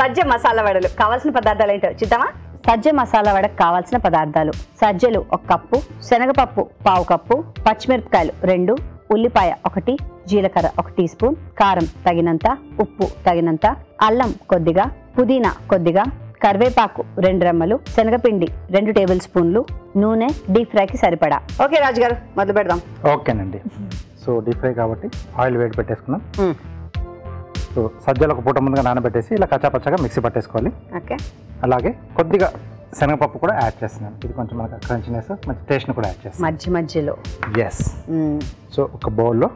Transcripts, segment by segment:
సజ్జ మసాలా వడలు కావాల్సిన పదార్థాలు ఏంటో చూద్దామా సజ్జ మసాలా వడకు కావాల్సిన పదార్థాలు సజ్జలు ఒక కప్పు శనగపప్పు పావు కప్పు పచ్చిమిరపకాయలు రెండు ఉల్లిపాయ ఒకటి జీలకర్ర ఒక టీ స్పూన్ కారం తగినంత ఉప్పు తగినంత అల్లం కొద్దిగా పుదీనా కొద్దిగా కరివేపాకు రెండు రెమ్మలు శనగపిండి రెండు టేబుల్ స్పూన్లు నూనె డీప్ ఫ్రైకి సరిపడా ఓకే రాజు గారు మొదలు పెడదాం ఓకేనండి సో డీప్ ఫ్రై కాబట్టి ఆయిల్ వేడి పెట్టేసుకున్నాం సో సజ్జలు ఒక పూట ముందుగా నానబెట్టేసి ఇలా కచ్చాపచ్చగా మిక్సీ పట్టేసుకోవాలి ఓకే అలాగే కొద్దిగా శనగపప్పు కూడా యాడ్ చేస్తున్నాను ఇది కొంచెం మనకు క్రంచినెస్ మంచి టేస్ట్ని కూడా యాడ్ చేస్తాను మధ్య మధ్యలో ఎస్ సో ఒక బౌల్లో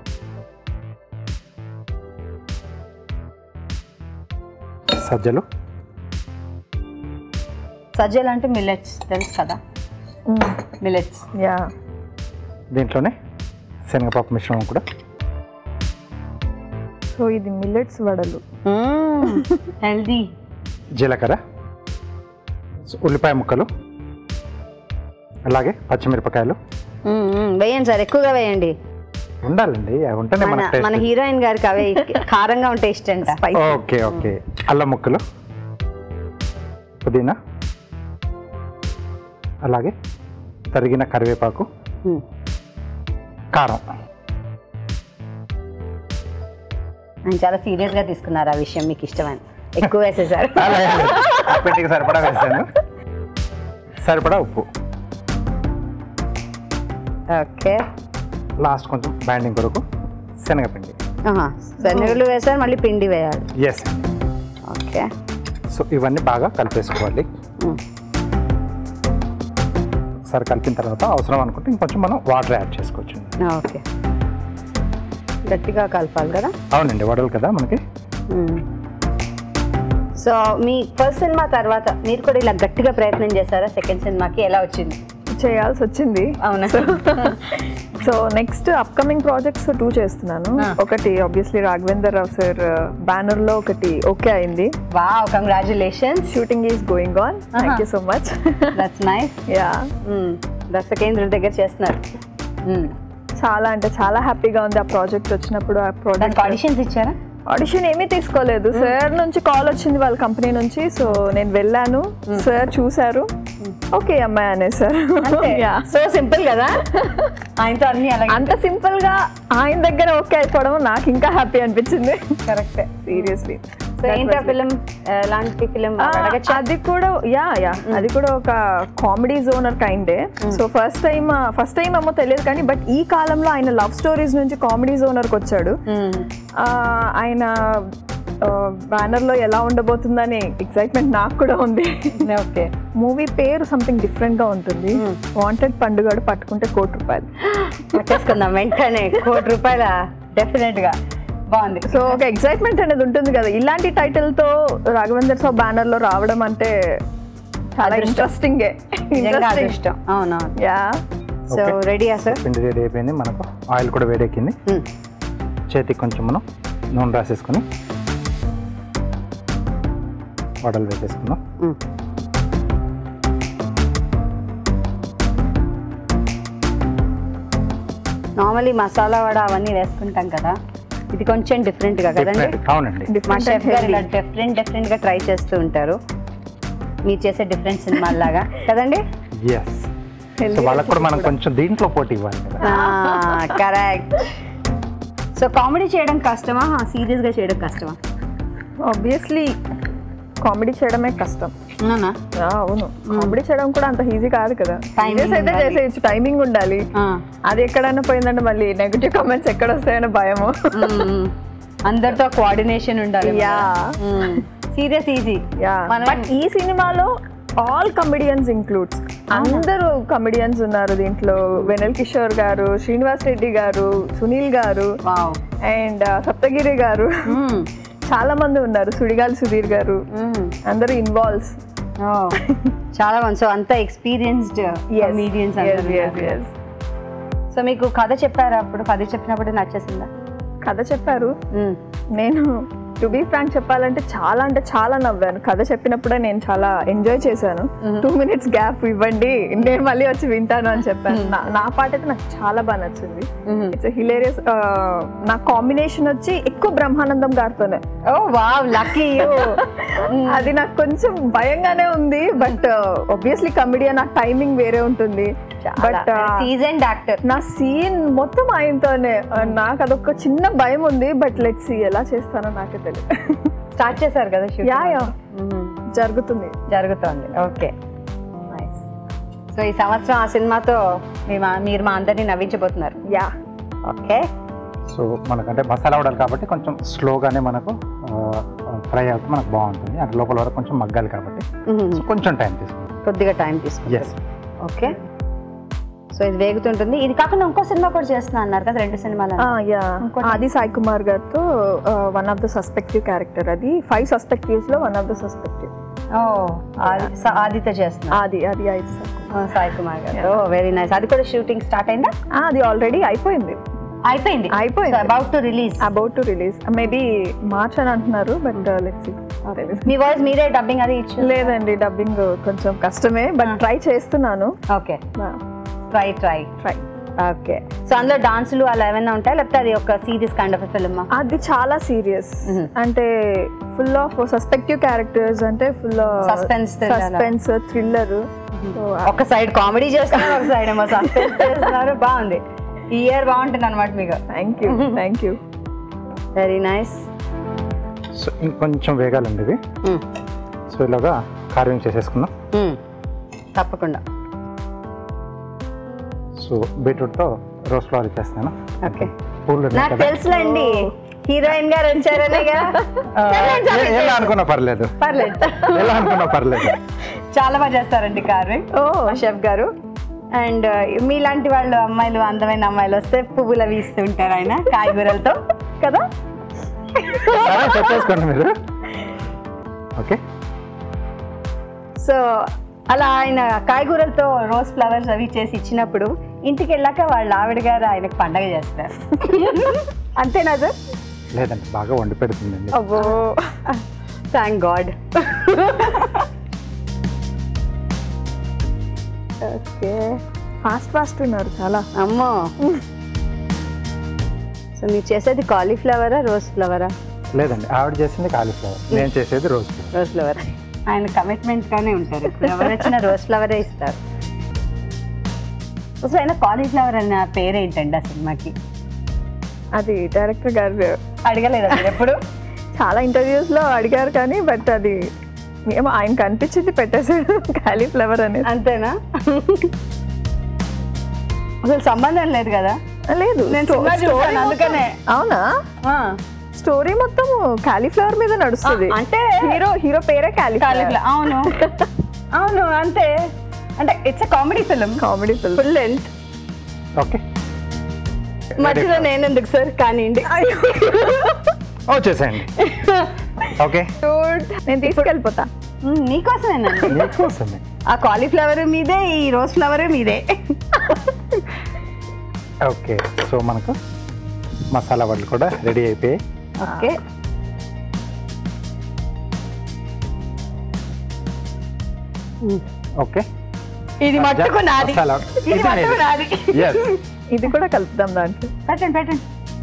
సజ్జలు సజ్జలు అంటే మిల్లెట్స్ తెలుసు కదా మిల్లెట్స్ యా దీంట్లోనే శనగపప్పు మిశ్రమం కూడా సో ఇది మిల్లెట్స్ వడలు హెల్దీ జీలకర్ర సో ఉల్లిపాయ ముక్కలు అలాగే పచ్చిమిరపకాయలు వేయండి సార్ ఎక్కువగా వేయండి ఉండాలండి అవి ఉంటేనే మన మనకు మన టేస్ట్ హీరోయిన్ గారికి అవే కారంగా ఉంటే ఇష్టం అంట ఓకే ఓకే అల్లం ముక్కలు పుదీనా అలాగే తరిగిన కరివేపాకు మ్మ్. కారం ఆయన చాలా సీరియస్ గా తీసుకున్నారు ఆ విషయం మీకు ఇష్టమని ఎక్కువ వేసేసారు అలాగే ఆ పిండికి సరిపడా వేసాను సరిపడా ఉప్పు ఓకే లాస్ట్ కొంచెం బ్యాండింగ్ కొరకు శనగపిండి శనగలు వేసారు మళ్ళీ పిండి వేయాలి ఎస్ ఓకే సో ఇవన్నీ బాగా కలిపేసుకోవాలి మ్మ్. ఒకసారి కలిపిన తర్వాత అవసరం అనుకుంటే ఇంకొంచెం మనం వాటర్ యాడ్ చేసుకోవచ్చు ఓకే గట్టిగా కలపాలి కదా అవునండి వడలు కదా మనకి సో మీ ఫస్ట్ సినిమా తర్వాత మీరు కూడా ఇలా గట్టిగా ప్రయత్నం చేశారా సెకండ్ సినిమాకి ఎలా వచ్చింది చేయాల్సి వచ్చింది అవునా so next upcoming projects two చేస్తున్నాను Ah. ఒకటి obviously Raghavender Rao sir banner లో ఒకటి ఓకే అయింది wow congratulations shooting is going on thank you so much that's nice yeah దర్శకేంద్రుడి దగ్గర చేస్తున్నారు Mm. చాలా అంటే చాలా హ్యాపీగా ఉంది ఆ ప్రాజెక్ట్ వచ్చినప్పుడు ఆ దానికి ప్రాజెక్ట్ ఆడిషన్స్ ఇచ్చారా ఆడిషన్ ఏమీ తీసుకోలేదు సార్ నుంచి కాల్ వచ్చింది వాళ్ళ కంపెనీ నుంచి సో నేను వెళ్ళాను సార్ చూశారు ఓకే అమ్మాయి అనేసారు Yeah. సో సింపుల్ కదా ఆయనతో అన్ని అలాగే అంత సింపుల్ గా ఆయన దగ్గర ఓకే అయిపోవడం నాకు ఇంకా హ్యాపీ అనిపించింది కరెక్ట్ సీరియస్లీ సో ఏంటి ఆ ఫిలిం ఎలాంటి ఫిలిం అడగచ్చా అది కూడా యా యా అది కూడా ఒక కామెడీ జోనర్ కైండే so first time first time ఏమో తెలియదు కానీ బట్ ఈ కాలంలో ఆయన లవ్ స్టోరీస్ నుంచి కామెడీ జోనర్కి వచ్చాడు ఆ, ఆయన బ్యానర్ లో ఎలా ఉండబోతుందని ఎక్సైట్మెంట్ నాకు కూడా ఉంది ఓకే మూవీ పేరు సంథింగ్ డిఫరెంట్ గా ఉంటుంది వాంటెడ్ పండుగడు పట్టుకుంటే కోటి రూపాయలు పట్టేసుకుందాం వెంటనే కోటి రూపాయల డెఫినెట్ గా బాగుంది సో ఒక ఎక్సైట్మెంట్ అనేది ఉంటుంది కదా ఇలాంటి టైటిల్ తో రాఘవేందర్ సాబ్ బ్యానర్ లో రావడం అంటే చాలా అదృష్టం. ఇంట్రెస్టింగ్ నిజంగా అదృష్టం అవునవును యా సో Okay. రెడీయా సార్ పిండి రెడీ అయిపోయింది మనకు ఆయిల్ కూడా వేడెక్కింది చేతికి కొంచెం మనం నూనె రాసేసుకొని వడలు వేసేసుకుందాం నార్మల్లీ మసాలా వడ అవన్నీ వేసుకుంటాం కదా ఇది కొంచెం డిఫరెంట్ గా కదండి Different. అవునండి మా డిఫరెంట్ షెఫ్ గారు ఇలా డిఫరెంట్ డిఫరెంట్ గా ట్రై చేస్తూ ఉంటారు మీరు చేసే డిఫరెంట్ సినిమా లాగా కదండి ఎస్ సో వాళ్ళకు కూడా మనం కొంచెం దీంట్లో పోటీ ఇవ్వాలి కదా కరెక్ట్ సో కామెడీ చేయడం కష్టమా సీరియస్ గా చేయడం కష్టమా ఆబ్వియస్లీ కామెడీ చేయడమే కష్టం అవునా ఆ, అవును కామెడీ చేయడం కూడా అంత ఈజీ కాదు కదా Timing సీరియస్ అయితే ఉండాలి. చేసేయచ్చు టైమింగ్ ఉండాలి ఆ. అది ఎక్కడైనా పోయిందంటే మళ్ళీ నెగిటివ్ కామెంట్స్ ఎక్కడ వస్తాయని భయము మ్మ్. అందరితో కోఆర్డినేషన్ ఉండాలి Yeah. సీరియస్ ఈజీ యా మనం- బట్ ఈ సినిమాలో ఆల్ కమెడియన్స్ ఇంక్లూడ్స్ అందరూ కమెడియన్స్ ఉన్నారు దీంట్లో వెనల్ కిషోర్ గారు శ్రీనివాస్ రెడ్డి గారు సునీల్ గారు వావ్ అండ్ సప్తగిరి గారు చాలా మంది ఉన్నారు సుడిగాలి సుధీర్ గారు అందరూ ఇన్వాల్వ్స్ చాలా మంది సో అంత ఎక్స్పీరియన్స్డ్ మీడియన్స్ సో మీకు కథ చెప్పారా అప్పుడు కథ చెప్పినప్పుడు నచ్చేసిందా కథ చెప్పారు నేను టు బీ ఫ్రాంక్ చెప్పాలంటే చాలా అంటే చాలా నవ్వాను కథ చెప్పినప్పుడే నేను చాలా ఎంజాయ్ చేశాను టూ మినిట్స్ గ్యాప్ ఇవ్వండి నేను మళ్ళీ వచ్చి వింటాను అని చెప్పాను నా- నా పాట అయితే నాకు చాలా బాగా నచ్చింది ఇట్స్ హిలేరియస్ నా కాంబినేషన్ వచ్చి ఎక్కువ బ్రహ్మానందం గారితోనే ఓ వావ్ లక్కీ యూ అది నాకు కొంచెం భయంగానే ఉంది బట్ ఒబ్వియస్లీ కమెడియన్ ఆ టైమింగ్ వేరే ఉంటుంది బట్ సీజన్ డాక్టర్ నా సీన్ మొత్తం ఆయనతోనే Uh, నాకు అదొక చిన్న భయం ఉంది బట్ లెట్ సి ఎలా చేస్తానో నాకే తెలియదు స్టార్ట్ చేశారు కదా shooting? యా యా మ్మ్. జరుగుతుంది జరుగుతోంది ఓకే సో ఈ సంవత్సరం ఆ సినిమాతో మీ మా- మీరు మా అందరినీ నవ్వించబోతున్నారు యా ఓకే సో మనకంటే మసాలా వడలు కాబట్టి కొంచెం స్లోగానే మనకు ఫ్రై అవుతే మనకు బాగుంటుంది అంటే లోపల వరకు కొంచెం మగ్గాలి కాబట్టి సో కొంచెం టైం తీసుకుంటాం కొద్దిగా టైం తీసుకుంటారు ఎస్ ఓకే సో ఇది వేగుతుంటుంది ఇది కాకుండా ఇంకో సినిమా కూడా చేస్తున్నా అన్నారు కదా రెండు సినిమాలు యా ఇంకోటి? ఆది సాయి కుమార్ గారితో one of the suspective character అది ఫైవ్ సస్పెక్టివ్స్ లో వన్ ఆఫ్ ద సస్పెక్టివ్ ఓ ఆది- స- ఆదితో చేస్తున్నా అది అది ఆది సాయి కుమార్. సాయి కుమార్ గారు వెరీ నైస్ అది కూడా షూటింగ్ స్టార్ట్ అయిందా ఆ, అది ఆల్రెడీ అయిపోయింది అయిపోయింది అయిపోయింది. About to release about to release maybe March అని అంటున్నారు బట్ లెట్స్ మీ వాయిస్ మీరే డబ్బింగ్ అది ఇచ్చు లేదండి డబ్బింగ్ కొంచెం కష్టమే బట్ ట్రై చేస్తున్నాను okay try try try okay so అందులో డాన్సులు అలా ఏమైనా ఉంటాయి లేకపోతే అది ఒక సీరియస్ కైండ్ ఆఫ్ ఫిల్మ్ అది చాలా సీరియస్ Mhm. అంటే ఫుల్ ఆఫ్ సస్పెక్టివ్ క్యారెక్టర్స్ అంటే full Suspense thriller. Suspense thriller ఒక సైడ్ కామెడీ చేస్తున్నారు ఒక సైడ్ ఏమో సస్పెన్స్ చేస్తున్నారు బాగుంది ఈ ఇయర్ బాగుంటుంది అనమాట మీకు thank you thank you very nice so ఇంకొంచెం వేగాలండి ఇవి సో ఇలాగా కార్వింగ్ చేసేసుకుందాం తప్పకుండా సో బీట్రూట్తో రోస్ట్ ఫ్లవర్ ఇచ్చేస్తాను ఓకే పూలు ఉన్నాయి నాకు కదా. తెలుసులేండి హీరోయిన్ గారు వచ్చారనేగా ఆ, ఏ- ఎలా అనుకున్నా పర్లేదు పర్లేదు ఎలా అనుకున్నా పర్లేదు చాలా బాగా చేస్తారండి కార్వింగ్ ఓ మా షెఫ్ గారు అండ్ మీలాంటి వాళ్ళు అమ్మాయిలు అందమైన అమ్మాయిలు వస్తే పువ్వులు అవి ఇస్తూ ఉంటారు ఆయన కాయగూరలతో కదా సరే చెప్పేసుకోండి మీరు ఓకే సో అలా ఆయన కాయగూరలతో రోజ్ ఫ్లవర్స్ అవి చేసి ఇచ్చినప్పుడు ఇంటికి వెళ్ళాక వాళ్ళ ఆవిడ గారు ఆయనకు పండగ చేస్తారు అంతేనా సార్ లేదండి బాగా వండి పెడుతుందండి అబ్బో thank God okay fast fast ఉన్నారు చాలా అమ్మో సో మీరు చేసేది కాలీఫ్లవరా రోజ్ ఫ్లవరా లేదండి ఆవిడ చేసింది కాలీఫ్లవర్ నేను చేసేది రోజ్ ఫ్లవర్ రోజ్ ఫ్లవర్ ఆయన కమిట్మెంట్ గానే ఉంటారు ఇప్పుడు ఎవరు వచ్చినా రోజ్ ఫ్లవరే ఇస్తారు అసలు ఆయన కాలీఫ్లవర్ అన్న పేరేంటండి ఆ సినిమాకి అది డైరెక్టర్ గారు అడగలేదా మీరు ఎప్పుడు చాలా ఇంటర్వ్యూస్ లో అడిగారు కానీ బట్ అది ఏమో ఆయనకు అనిపించింది పెట్టేసాడు కాలీఫ్లవర్ అనేది అంతేనా అసలు సంబంధం లేదు కదా లేదు నేను స్టో- సినిమా స్టోరీ చూసాను అందుకనే మొత్తం- అవునా ఆ, స్టోరీ మొత్తం కాలీఫ్లవర్ మీద నడుస్తుంది ఆ, అంటే హీరో హీరో పేరే కాలీఫ్లవర్ కాలీఫ్లవర్ అవును అవును అంతే అంటే it's a comedy film comedy film full length okay మధ్యలో నేను ఎందుకు సార్ కానివ్వండి వచ్చేసేయండి ఓకే నేను తీసుకెళ్ళిపోతా మ్మ్, మీకోసమేనండి మీకోసమే ఆ కాలీఫ్లవర్ మీదే ఈ రోజ్ ఫ్లవర్ మీదే ఓకే సో మనకు మసాలా వడలు కూడా రెడీ అయిపోయాయి ఓకే ఓకే ఇది మట్టుకు నాది మసాలా ఇది మట్టుకు నాది ఎస్ ఇది కూడా కలుపుదాం దాంట్లో పెట్టండి పెట్టండి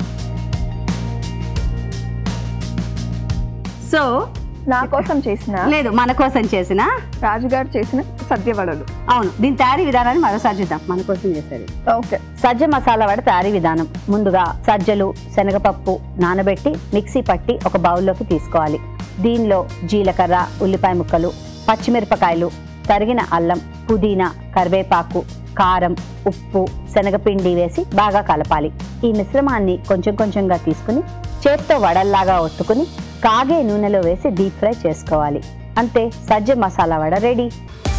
సో నా కోసం చేసిన లేదు మన కోసం చేసిన రాజుగారు చేసిన సద్య వడలు అవును దీని తయారీ విధానాన్ని మరోసారి చూద్దాం మన కోసం చేసేది ఓకే సజ్జ మసాలా వడ తయారీ విధానం ముందుగా సజ్జలు శనగపప్పు నానబెట్టి మిక్సీ పట్టి ఒక బౌల్లోకి తీసుకోవాలి దీనిలో జీలకర్ర ఉల్లిపాయ ముక్కలు పచ్చిమిరపకాయలు తరిగిన అల్లం పుదీనా కరివేపాకు కారం ఉప్పు శనగపిండి వేసి బాగా కలపాలి ఈ మిశ్రమాన్ని కొంచెం కొంచెంగా తీసుకుని చేత్తో వడల్లాగా ఒత్తుకుని కాగే నూనెలో వేసి డీప్ ఫ్రై చేసుకోవాలి అంతే సజ్జ మసాలా వడ రెడీ